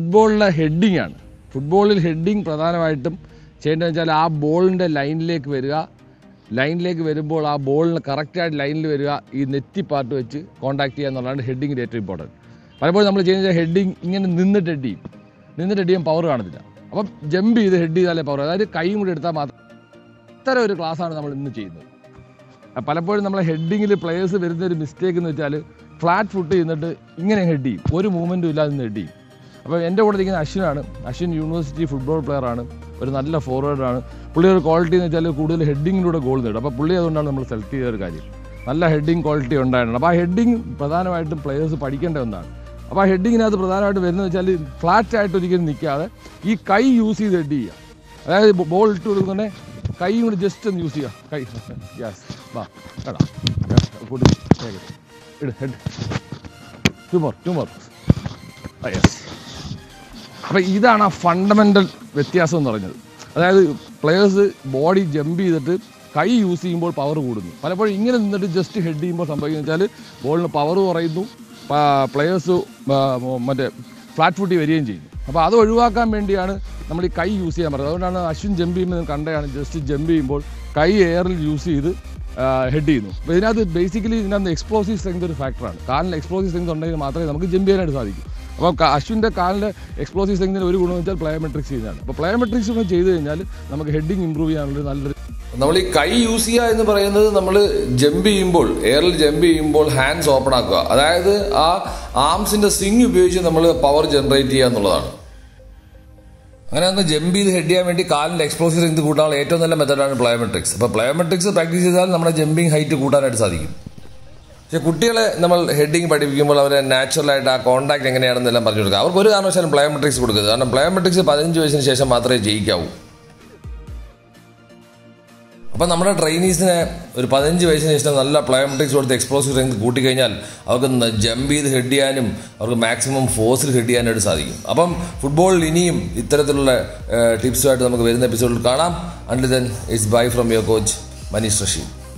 ഫുട്ബോളിലെ ഹെഡിങ് ആണ് ഫുട്ബോളിൽ ഹെഡിങ് പ്രധാനമായിട്ടും ചെയ്യേണ്ടതെന്ന് വെച്ചാൽ ആ ബോളിൻ്റെ ലൈനിലേക്ക് വരിക ലൈനിലേക്ക് വരുമ്പോൾ ആ ബോളിന് കറക്റ്റായിട്ട് ലൈനിൽ വരിക ഈ നെറ്റി പാർട്ട് വെച്ച് കോൺടാക്ട് ചെയ്യുക എന്നുള്ളതാണ് ഹെഡിങ്ങിൻ്റെ ഏറ്റവും ഇമ്പോർട്ടൻറ്റ് പലപ്പോഴും നമ്മൾ ചെയ്യുന്ന ഹെഡിങ് ഇങ്ങനെ നിന്നിട്ട് ഹെഡ് ചെയ്യും നിന്നിട്ട് ഹെഡ് ചെയ്യാൻ പവർ കാണത്തില്ല അപ്പം ജമ്പ് ചെയ്ത് ഹെഡ് ചെയ്താലേ പവർ അതായത് കൈയും കൂടി എടുത്താൽ മാത്രം ഇത്തരം ഒരു ക്ലാസ്സാണ് നമ്മൾ ഇന്ന് ചെയ്യുന്നത് ആ, പലപ്പോഴും നമ്മളെ ഹെഡിങ്ങിൽ പ്ലേയേഴ്സ് വരുന്ന ഒരു മിസ്റ്റേക്ക് എന്ന് വെച്ചാൽ ഫ്ലാറ്റ് ഫുട്ട് ചെയ്യുന്നിട്ട് ഇങ്ങനെ ഹെഡ് ചെയ്യും ഒരു മൂവ്മെൻറ്റും ഇല്ലാതെ നിന്ന് ഹെഡ് ചെയ്യും അപ്പോൾ എൻ്റെ കൂടെ ഇരിക്കുന്ന അശ്വിനാണ് അശ്വിൻ യൂണിവേഴ്സിറ്റി ഫുട്ബോൾ പ്ലെയറാണ് ഒരു നല്ല ഫോർവേഡാണ് പുള്ളി ഒരു ക്വാളിറ്റി എന്ന് വെച്ചാൽ കൂടുതൽ ഹെഡിങ്ങിലൂടെ ഗോൾ നേടും അപ്പോൾ പുള്ളി അതുകൊണ്ടാണ് നമ്മൾ സെലക്ട് ചെയ്ത ഒരു കാര്യം നല്ല ഹെഡിങ് ക്വാളിറ്റി ഉണ്ടായിരുന്നു അപ്പോൾ ആ ഹെഡിങ് പ്രധാനമായിട്ടും പ്ലേയേഴ്സ് പഠിക്കേണ്ട ഒന്നാണ് അപ്പോൾ ആ ഹെഡിങ്ങിനകത്ത് പ്രധാനമായിട്ട് വരുന്നത് വെച്ചാൽ ഫ്ലാറ്റ് ആയിട്ട് ഒരിക്കലും നിൽക്കാതെ ഈ കൈ യൂസ് ചെയ്ത് ഹെഡ് ചെയ്യുക അതായത് ബോൾ ഇട്ട് കൊടുക്കുന്നേ കൈ കൂടി ജസ്റ്റ് ഒന്ന് യൂസ് ചെയ്യുക കൈ യെസ് വാ എടാ കൂട്ടി വേഗം. ഇട് head two more two more yes അപ്പം ഇതാണ് ആ ഫണ്ടമെൻ്റൽ വ്യത്യാസം എന്ന് പറഞ്ഞത് അതായത് പ്ലെയേഴ്സ് ബോഡി ജമ്പ് ചെയ്തിട്ട് കൈ യൂസ് ചെയ്യുമ്പോൾ പവർ കൂടുന്നു പലപ്പോഴും ഇങ്ങനെ നിന്നിട്ട് ജസ്റ്റ് ഹെഡ് ചെയ്യുമ്പോൾ സംഭവിക്കുന്നത് വെച്ചാൽ ബോളിന് പവർ കുറയുന്നു പ്ലെയേഴ്സ് മറ്റേ ഫ്ലാറ്റ് ഫുട്ടി വരികയും ചെയ്യുന്നു അപ്പോൾ അത് ഒഴിവാക്കാൻ വേണ്ടിയാണ് നമ്മൾ ഈ കൈ യൂസ് ചെയ്യാൻ പറയുന്നത് അതുകൊണ്ടാണ് അശ്വിൻ ജമ്പ് ചെയ്യുമ്പോൾ നിങ്ങൾ കണ്ടതാണ് ജസ്റ്റ് ജമ്പ് ചെയ്യുമ്പോൾ കൈ എയറിൽ യൂസ് ചെയ്ത് ഹെഡ് ചെയ്യുന്നു അപ്പോൾ ഇതിനകത്ത് ബേസിക്കലി ഇതിനകത്ത് എക്സ്പ്ലോസീവ് സ്ട്രെങ്ത് ഒരു ഫാക്ടറാണ് കാലിന് എക്സ്പ്ലോസീവ് സ്ട്രെങ്ത് ഉണ്ടെങ്കിൽ മാത്രമേ നമുക്ക് ജമ്പ് ചെയ്യാനായിട്ട് സാധിക്കൂ അപ്പോൾ ക- അശ്വിൻ്റെ കാലിൻ്റെ എക്സ്പ്ലോസീവ് സ്ട്രെങ്തിന് ഒരു ഗുണം വെച്ചാൽ പ്ലയോമെട്രിക്സ് ചെയ്യുന്നതാണ് അപ്പോൾ പ്ലയോമെട്രിക്സ് കൂടെ ചെയ്ത് കഴിഞ്ഞാൽ നമുക്ക് ഹെഡിങ് ഇമ്പ്രൂവ് ചെയ്യാനുള്ള നല്ലൊരു നമ്മൾ ഈ കൈ യൂസ് ചെയ്യുക എന്ന് പറയുന്നത് നമ്മൾ ജമ്പ് ചെയ്യുമ്പോൾ എയറിൽ ജമ്പ് ചെയ്യുമ്പോൾ ഹാൻഡ്സ് ഓപ്പൺ ആക്കുക അതായത് ആ ആംസിന്റെ സ്വിങ് ഉപയോഗിച്ച് നമ്മൾ പവർ ജനറേറ്റ് ചെയ്യുക എന്നുള്ളതാണ് അങ്ങനെ നമുക്ക് ജമ്പ് ചെയ്ത് ഹെഡ് ചെയ്യാൻ വേണ്ടി കാലിന്റെ എക്സ്പ്ലോസീവ് സ്ട്രെങ്ത് കൂട്ടാനുള്ള ഏറ്റവും നല്ല മെത്തഡാണ് പ്ലയോമെട്രിക്സ് അപ്പോൾ പ്ലയോമെട്രിക്സ് പ്രാക്ടീസ് ചെയ്താൽ നമ്മുടെ ജമ്പിങ് ഹൈറ്റ് കൂട്ടാനായിട്ട് സാധിക്കും പക്ഷേ കുട്ടികളെ നമ്മൾ ഹെഡിങ് പഠിപ്പിക്കുമ്പോൾ അവരെ നാച്ചുറലായിട്ട് ആ കോൺടാക്ട് എങ്ങനെയാണെന്നെല്ലാം പറഞ്ഞു കൊടുക്കുക അവർക്ക് ഒരു കാരണവശാലും പ്ലയോമെട്രിക്സ് കൊടുക്കരുത് കാരണം പ്ലയോമെട്രിക്സ് പതിനഞ്ച് വയസ്സിന് ശേഷം മാത്രമേ ജയിക്കാവൂ അപ്പം നമ്മുടെ ട്രെയിനീസിനെ ഒരു പതിനഞ്ച് വയസ്സിന് ശേഷം നല്ല പ്ലയോമെട്രിക്സ് കൊടുത്ത് എക്സ്പ്ലോസീവ് സ്ട്രെങ്ത് കൂട്ടിക്കഴിഞ്ഞാൽ അവർക്ക് ജമ്പ് ചെയ്ത് ഹെഡ് ചെയ്യാനും അവർക്ക് മാക്സിമം ഫോഴ്സിൽ ഹെഡ് ചെയ്യാനായിട്ട് സാധിക്കും അപ്പം ഫുട്ബോളിൽ ഇനിയും ഇത്തരത്തിലുള്ള ടിപ്സുമായിട്ട് നമുക്ക് വരുന്ന എപ്പിസോഡിൽ കാണാം and then it's bye from your coach Manish Rasheed